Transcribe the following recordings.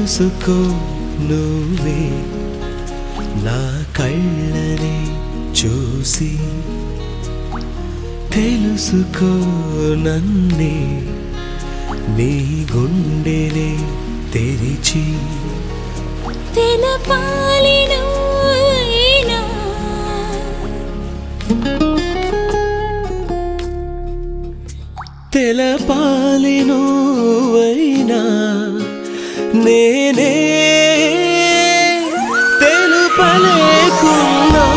తెలుసుకో నువ్వే నా కళ్ళని చూసి తెలుసుకో నన్నే నీ గుండెనే తెరిచి తెలపాలి నువ్వైనా తెలపాలి నువ్వైనా నేనే తెలుపలేకున్నా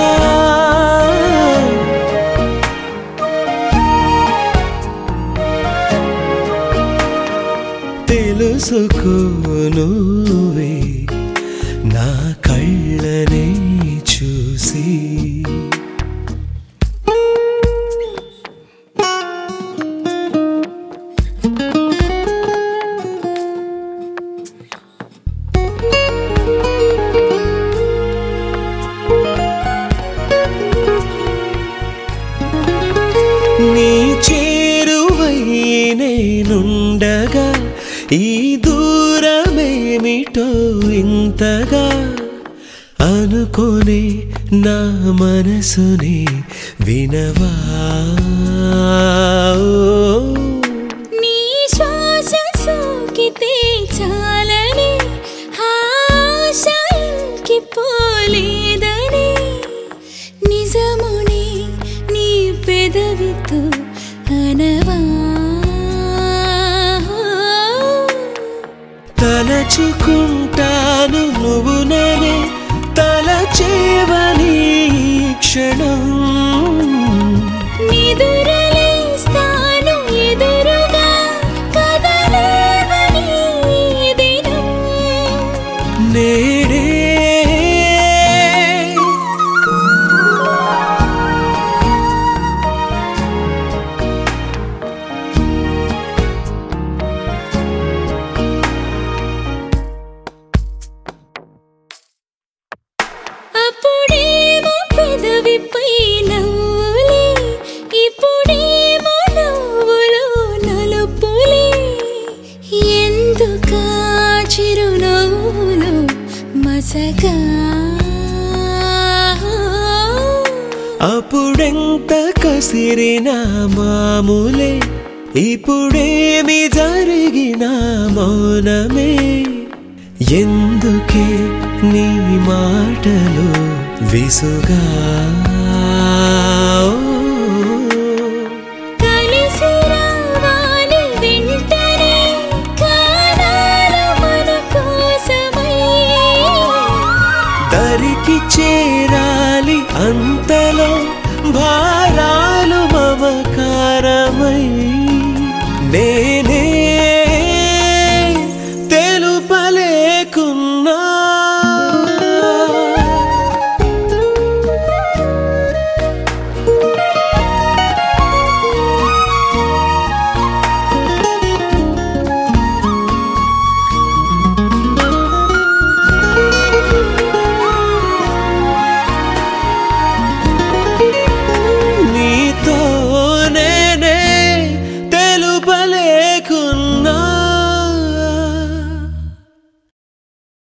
తెలుసుకో నువ్వే నా కళ్ళనే చూసి నీ చేరువై నేనుండగా ఈ దూరమేమిటో ఇంతగా అనుకోని నా మనసుని వినవా నీ శ్వాస సోకితే చాలని ఆశ ఇంకి పోలేదని నిజముని నీ పెదవితో అనవా తలచుకుంటాను నువ్వు ననే తలచేవని ఈ క్షణం నిదురలేస్తాను ఎదురుగా కదలేవని ఈ దినం నేడే అప్పుడేమో పెదవిపై నవ్వులే ఇప్పుడేమో నవ్వులో నలుపులే ఎందుకా చిరునవ్వులో మసగా అప్పుడెంత కసిరిన మామూలే ఇప్పుడేమి జరిగిన మౌనమే ఎందుకే నీ మాటలు విసుగా కలిసి రావాలి వెంటనే కాలాలు మన కోసమై దరికి చేరాలి అంతలో భారాలు మమకారమై నే